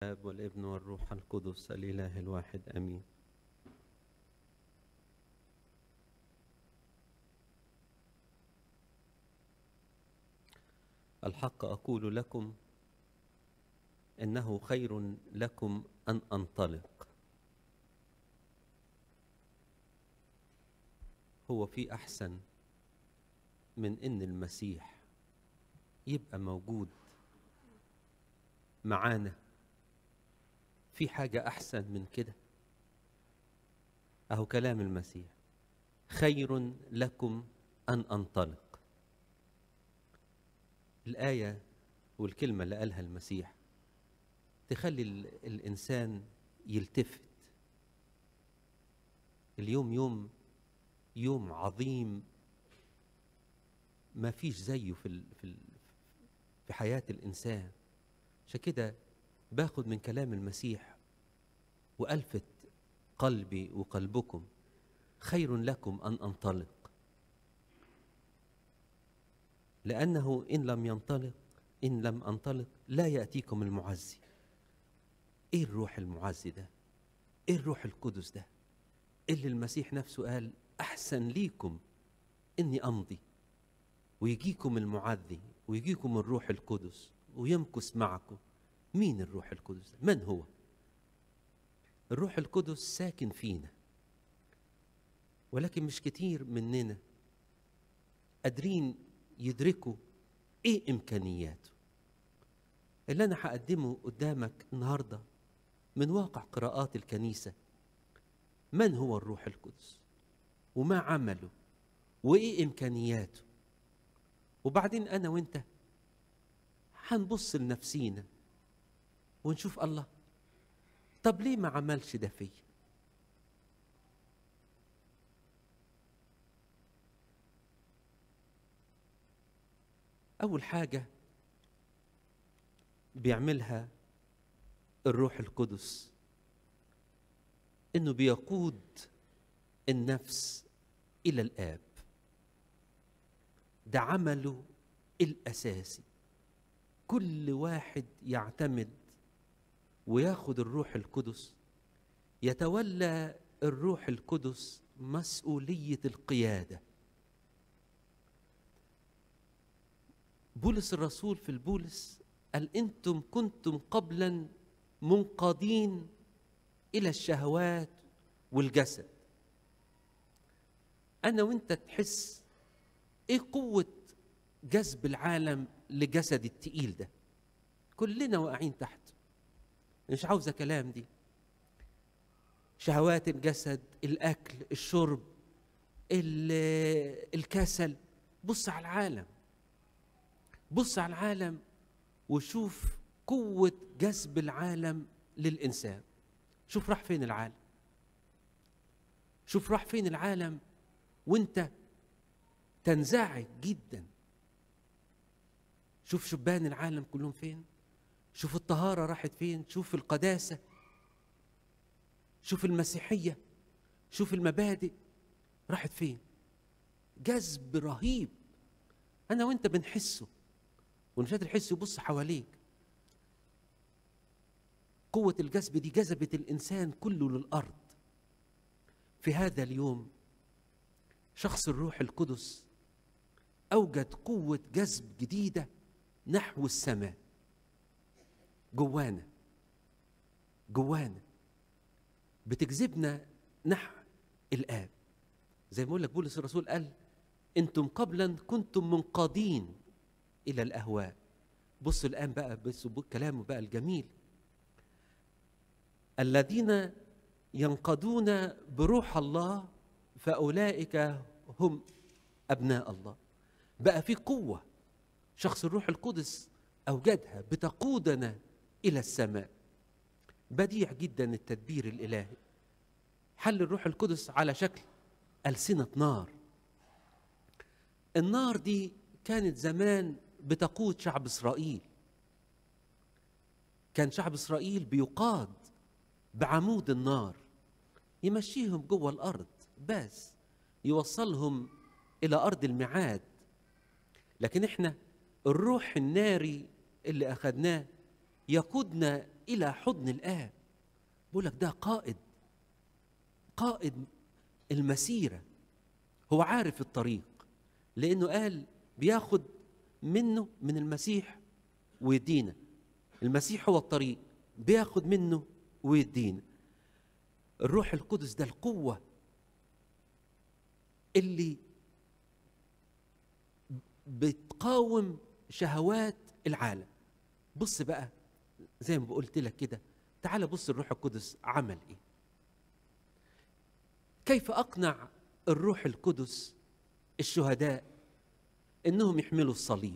الاب والابن والروح القدس الاله الواحد امين الحق اقول لكم انه خير لكم ان انطلق هو في احسن من ان المسيح يبقى موجود معانا في حاجة أحسن من كده أهو كلام المسيح خير لكم أن أنطلق الآية والكلمة اللي قالها المسيح تخلي ال- الإنسان يلتفت اليوم يوم يوم عظيم ما فيش زيه في ال- في ال- في حياة الإنسان عشان كده باخد من كلام المسيح وألفت قلبي وقلبكم خير لكم أن أنطلق لأنه إن لم ينطلق إن لم أنطلق لا يأتيكم المعزي إيه الروح المعزي ده إيه الروح القدس ده اللي المسيح نفسه قال أحسن ليكم إني أمضي ويجيكم المعزي ويجيكم الروح القدس ويمكث معكم مين الروح القدس ده؟ من هو الروح القدس ساكن فينا ولكن مش كتير مننا قادرين يدركوا ايه امكانياته اللي انا هقدمه قدامك النهارده من واقع قراءات الكنيسه من هو الروح القدس وما عمله وايه امكانياته وبعدين انا وانت هنبص لنفسينا ونشوف الله طب ليه ما عملش ده فيا اول حاجه بيعملها الروح القدس انه بيقود النفس الى الاب ده عمله الاساسي كل واحد يعتمد وياخد الروح القدس يتولى الروح القدس مسؤوليه القياده بولس الرسول في البولس قال انتم كنتم قبلا منقادين الى الشهوات والجسد انا وانت تحس ايه قوه جذب العالم لجسد التقيل ده كلنا واقعين تحته مش عاوزه كلام دي شهوات الجسد الاكل الشرب ال- الكسل بص على العالم بص على العالم وشوف قوة جذب العالم للإنسان شوف راح فين العالم شوف راح فين العالم وانت تنزعج جدا شوف شبان العالم كلهم فين شوف الطهارة راحت فين شوف القداسة شوف المسيحية شوف المبادئ راحت فين جذب رهيب أنا وأنت بنحسه ومش قادر تحس يبص حواليك قوة الجذب دي جذبت الإنسان كله للأرض في هذا اليوم شخص الروح القدس أوجد قوة جذب جديدة نحو السماء جوانا جوانا بتجذبنا نحو الآب زي ما بقول لك بولس الرسول قال انتم قبلا كنتم منقادين الى الاهواء بصوا الان بقى بصوا كلامه بقى الجميل الذين ينقضون بروح الله فاولئك هم ابناء الله بقى في قوه شخص الروح القدس اوجدها بتقودنا الى السماء بديع جدا التدبير الالهي حل الروح القدس على شكل السنه نار النار دي كانت زمان بتقود شعب اسرائيل كان شعب اسرائيل بيقاد بعمود النار يمشيهم جوه الارض بس يوصلهم الى ارض الميعاد لكن احنا الروح الناري اللي اخذناه يقودنا الى حضن الاب بقول لك ده قائد قائد المسيره هو عارف الطريق لانه قال بياخد منه من المسيح ويدينا المسيح هو الطريق بياخد منه ويدينا الروح القدس ده القوه اللي بتقاوم شهوات العالم بص بقى زي ما قلت لك كده تعال بص الروح القدس عمل ايه كيف اقنع الروح القدس الشهداء انهم يحملوا الصليب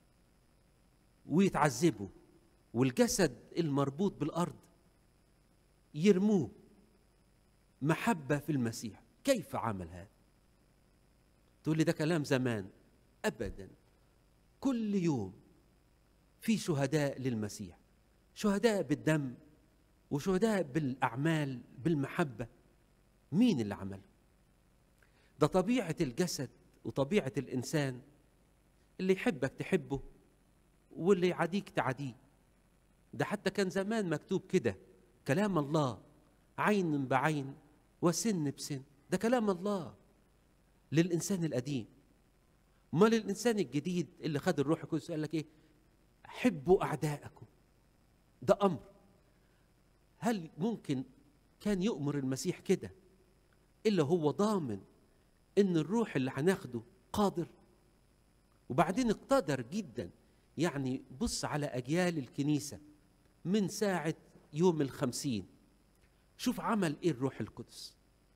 ويتعذبوا والجسد المربوط بالارض يرموه محبه في المسيح كيف عمل هذا تقول لي ده كلام زمان ابدا كل يوم في شهداء للمسيح شهداء بالدم وشهداء بالاعمال بالمحبه مين اللي عمله ده طبيعه الجسد وطبيعه الانسان اللي يحبك تحبه واللي يعاديك تعاديه ده حتى كان زمان مكتوب كده كلام الله عين بعين وسن بسن ده كلام الله للانسان القديم ما للانسان الجديد اللي خد الروح القدس قال لك ايه حبوا اعداءكم ده امر هل ممكن كان يؤمر المسيح كده الا هو ضامن ان الروح اللي هناخده قادر وبعدين اقتدر جدا يعني بص على اجيال الكنيسه من ساعه يوم الخمسين شوف عمل ايه الروح القدس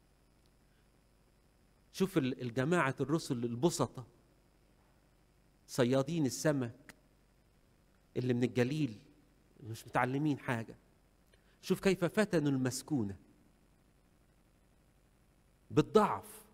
شوف الجماعة الرسل البسطة صيادين السمك اللي من الجليل مش متعلمين حاجة شوف كيف فتنوا المسكونة بالضعف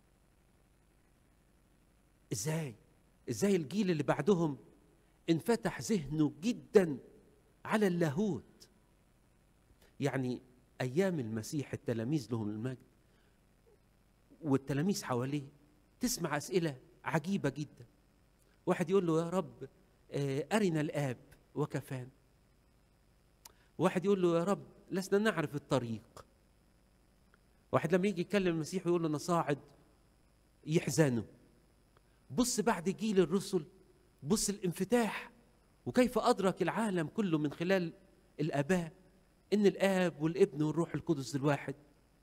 ازاي ازاي الجيل اللي بعدهم انفتح ذهنه جدا على اللاهوت يعني ايام المسيح التلاميذ لهم المجد والتلاميذ حواليه تسمع اسئله عجيبه جدا واحد يقول له يا رب ارنا الاب وكفانا واحد يقول له يا رب لسنا نعرف الطريق واحد لما يجي يتكلم المسيح ويقول له انا صاعد يحزنوا بص بعد جيل الرسل بص الانفتاح وكيف ادرك العالم كله من خلال الاباء ان الاب والابن والروح القدس الواحد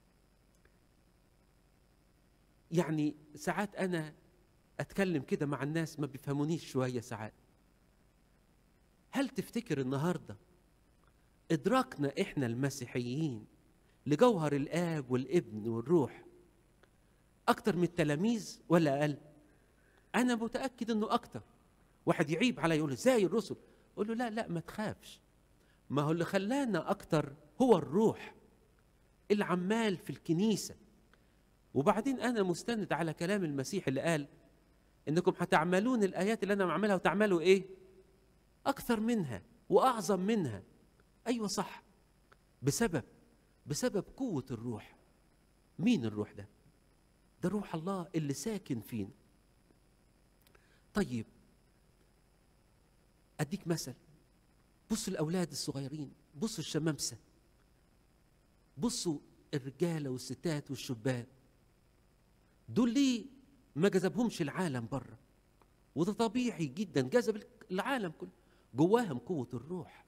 يعني ساعات انا اتكلم كده مع الناس ما بيفهمونيش شويه ساعات هل تفتكر النهارده ادراكنا احنا المسيحيين لجوهر الاب والابن والروح اكتر من التلاميذ ولا اقل انا متاكد انه اكتر واحد يعيب علي يقول ازاي الرسل اقول له لا لا ما تخافش ما هو اللي خلانا اكتر هو الروح اللي عمال في الكنيسه وبعدين انا مستند على كلام المسيح اللي قال انكم هتعملون الايات اللي انا بعملها وتعملوا ايه اكثر منها واعظم منها ايوه صح بسبب بسبب قوه الروح مين الروح ده ده روح الله اللي ساكن فينا طيب اديك مثل بصوا الاولاد الصغيرين بصوا الشمامسه بصوا الرجاله والستات والشبان دول ليه ما جذبهمش العالم بره وده طبيعي جدا جذب العالم كله جواهم قوه الروح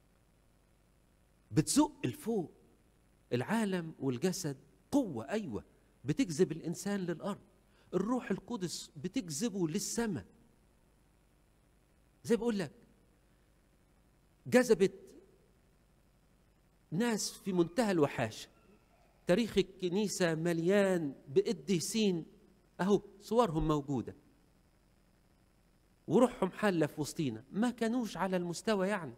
بتزق لفوق العالم والجسد قوه ايوه بتجذب الانسان للارض الروح القدس بتجذبه للسماء زي بقول لك جذبت ناس في منتهى الوحاشه تاريخ الكنيسه مليان بقديسين اهو صورهم موجوده وروحهم حله في وسطينا ما كانوش على المستوى يعني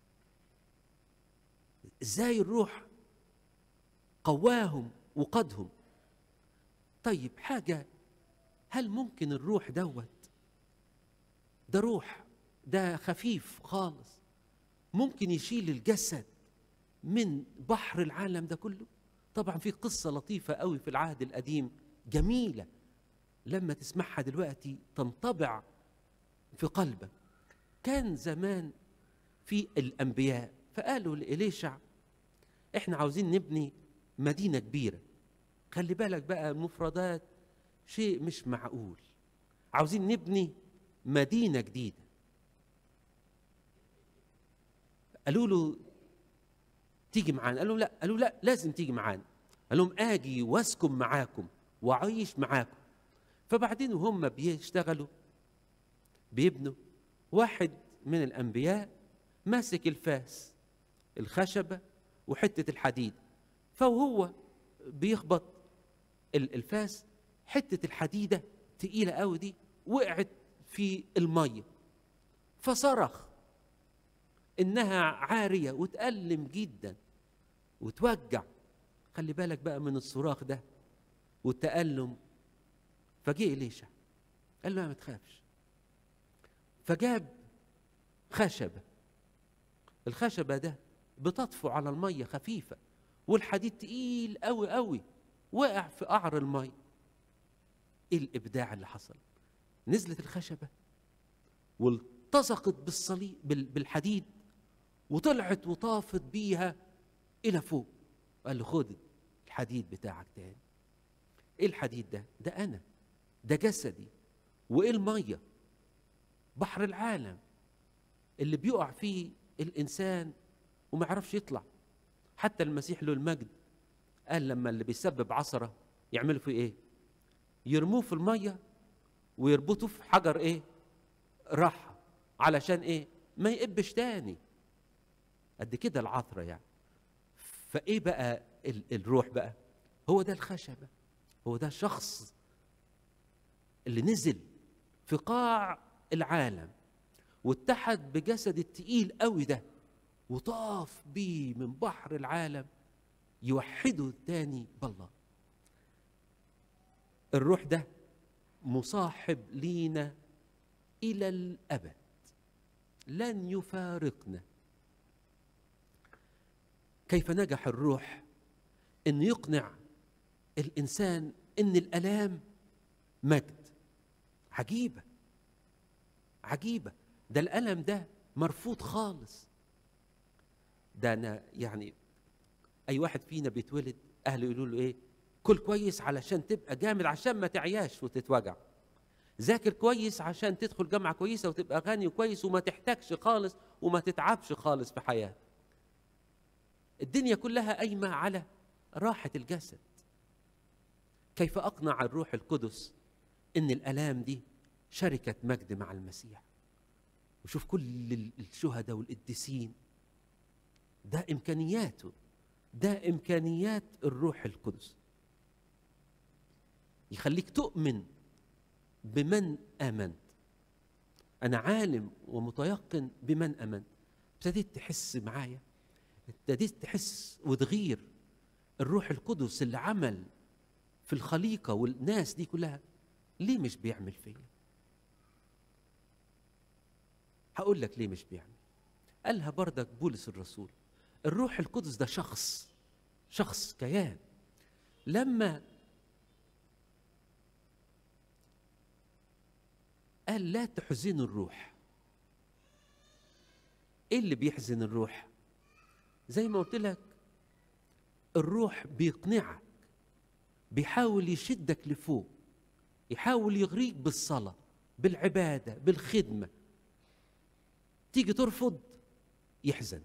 ازاي الروح قواهم وقادهم طيب حاجه هل ممكن الروح دوت ده روح ده خفيف خالص ممكن يشيل الجسد من بحر العالم ده كله طبعا في قصه لطيفه قوي في العهد القديم جميله لما تسمعها دلوقتي تنطبع في قلبك كان زمان في الانبياء فقالوا لإليشع احنا عاوزين نبني مدينة كبيرة خلي بالك بقى المفردات شيء مش معقول عاوزين نبني مدينة جديدة قالوا له تيجي معانا قال لهم لا قالوا لا لازم تيجي معانا قال لهم اجي واسكن معاكم واعيش معاكم فبعدين وهم بيشتغلوا بيبنوا واحد من الانبياء ماسك الفاس الخشبه وحته الحديد فوهو بيخبط الفاس حته الحديده تقيله قوي دي وقعت في الميه فصرخ انها عاريه وتألم جدا وتوجع خلي بالك بقى من الصراخ ده والتألم فجه إليشع قال له ما تخافش فجاب خشبة الخشبة ده بتطفو على المية خفيفة والحديد تقيل قوي قوي وقع في قعر المية ايه الإبداع اللي حصل نزلت الخشبة والتصقت بالصليب بالحديد وطلعت وطافت بيها إلى فوق قال له خد الحديد بتاعك تاني ايه الحديد ده ده انا ده جسدي وايه الميه بحر العالم اللي بيقع فيه الانسان وما يعرفش يطلع حتى المسيح له المجد قال لما اللي بيسبب عصره يعملوا فيه ايه يرموه في الميه ويربطوه في حجر ايه راحه علشان ايه ما يقبش تاني قد كده العثره يعني فايه بقى الروح بقى هو ده الخشبه هو ده الشخص اللي نزل في قاع العالم واتحد بجسد التقيل قوي ده وطاف بيه من بحر العالم يوحده تاني بالله الروح ده مصاحب لينا الى الابد لن يفارقنا كيف نجح الروح ان يقنع الانسان ان الالام مجد عجيبه عجيبه ده الالم ده مرفوض خالص ده انا يعني اي واحد فينا بيتولد اهله يقولوا له ايه كل كويس علشان تبقى جامد عشان ما تعياش وتتوجع ذاكر كويس عشان تدخل جامعه كويسه وتبقى غني وكويس وما تحتاجش خالص وما تتعبش خالص في حياتك الدنيا كلها قايمه على راحه الجسد كيف اقنع الروح القدس ان الالام دي شركه مجد مع المسيح وشوف كل الشهداء والقديسين ده امكانياته ده امكانيات الروح القدس يخليك تؤمن بمن امنت انا عالم ومتيقن بمن امنت ابتديت تحس معايا ابتديت تحس وتغير الروح القدس اللي عمل في الخليقة والناس دي كلها ليه مش بيعمل فيا هقول لك ليه مش بيعمل قالها بردك بولس الرسول الروح القدس ده شخص شخص كيان لما قال لا تحزنوا الروح ايه اللي بيحزن الروح زي ما قلت لك الروح بيقنعك بيحاول يشدك لفوق يحاول يغريك بالصلاة بالعبادة بالخدمة تيجي ترفض يحزن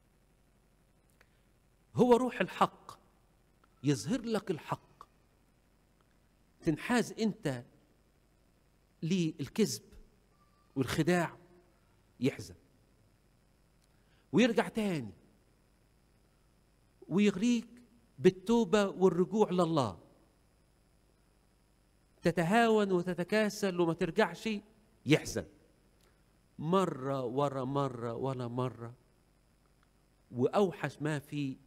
هو روح الحق يظهر لك الحق تنحاز انت للكذب والخداع يحزن ويرجع تاني ويغريك بالتوبة والرجوع لله تتهاون وتتكاسل وما ترجعش يحزن مرة ورا مرة ولا مرة وأوحش ما في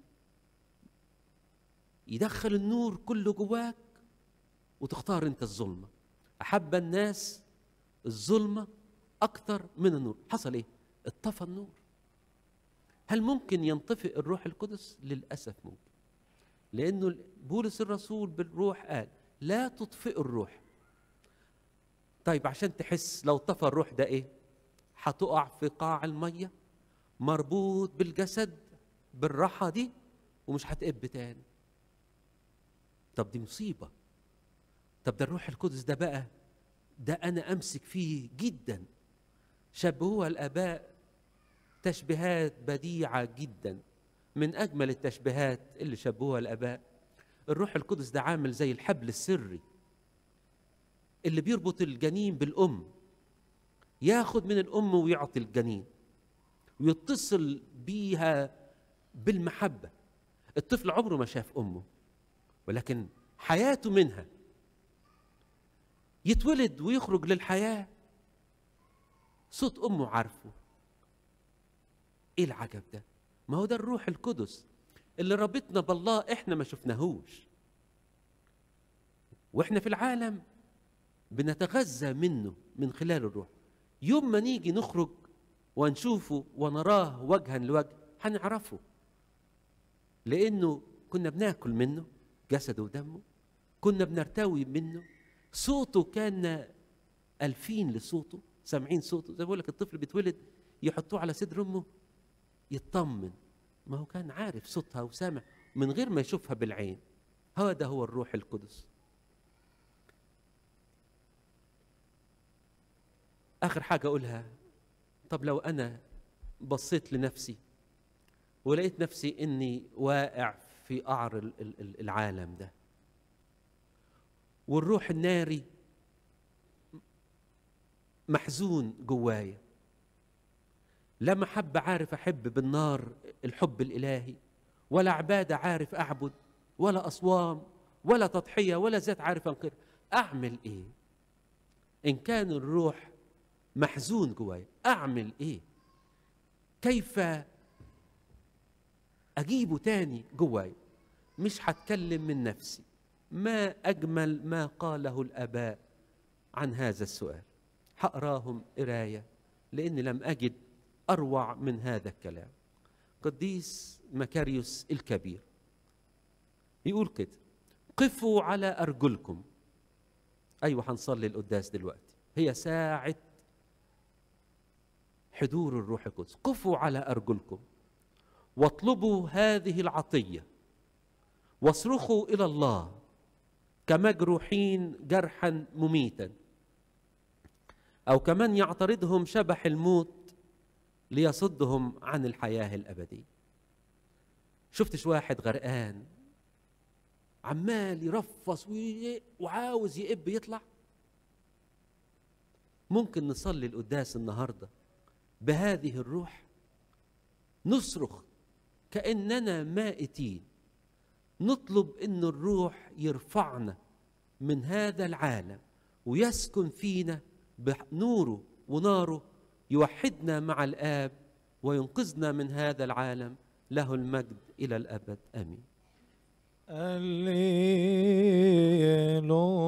يدخل النور كله جواك وتختار انت الظلمة أحب الناس الظلمة أكثر من النور حصل إيه؟ اتطفى النور هل ممكن ينطفئ الروح القدس؟ للأسف ممكن لأنه بولس الرسول بالروح قال لا تطفئوا الروح طيب عشان تحس لو طفى الروح ده ايه هتقع في قاع الميه مربوط بالجسد بالراحه دي ومش هتقب تاني طب دي مصيبه طب ده الروح القدس ده بقى ده انا امسك فيه جدا شبهوها الاباء تشبيهات بديعه جدا من اجمل التشبيهات اللي شبهوها الاباء الروح القدس ده عامل زي الحبل السري اللي بيربط الجنين بالام ياخد من الام ويعطي الجنين ويتصل بيها بالمحبه الطفل عمره ما شاف امه ولكن حياته منها يتولد ويخرج للحياه صوت امه عارفه ايه العجب ده ما هو ده الروح القدس اللي ربطنا بالله احنا ما شفناهوش واحنا في العالم بنتغذى منه من خلال الروح يوم ما نيجي نخرج ونشوفه ونراه وجها لوجه هنعرفه لانه كنا بناكل منه جسده ودمه كنا بنرتوي منه صوته كان ألفين لصوته سامعين صوته زي بقول لك الطفل بيتولد يحطوه على صدر امه يطمن ما هو كان عارف صوتها وسامع من غير ما يشوفها بالعين هذا هو الروح القدس اخر حاجه اقولها طب لو انا بصيت لنفسي ولقيت نفسي اني واقع في قعر ال- ال- ال- العالم ده والروح الناري محزون جوايا لا محبة عارف أحب بالنار الحب الإلهي ولا عبادة عارف أعبد ولا أصوام ولا تضحية ولا ذات عارف أنقر أعمل إيه إن كان الروح محزون جوايا أعمل إيه كيف أجيبه تاني جوايا مش هتكلم من نفسي ما أجمل ما قاله الآباء عن هذا السؤال هقراهم قراية لأني لم أجد أروع من هذا الكلام قديس مكاريوس الكبير يقول كده قفوا على أرجلكم أيوة هنصلي القداس دلوقتي هي ساعة حضور الروح القدس قفوا على أرجلكم واطلبوا هذه العطية واصرخوا إلى الله كمجروحين جرحا مميتا أو كمن يعترضهم شبح الموت ليصدهم عن الحياة الأبدية شفتش واحد غرقان عمال يرفص وي- وعاوز يقب يطلع ممكن نصلي القداس النهارده بهذه الروح نصرخ كأننا مائتين نطلب ان الروح يرفعنا من هذا العالم ويسكن فينا بنوره وناره يوحدنا مع الآب وينقذنا من هذا العالم له المجد إلى الأبد آمين Alleluia.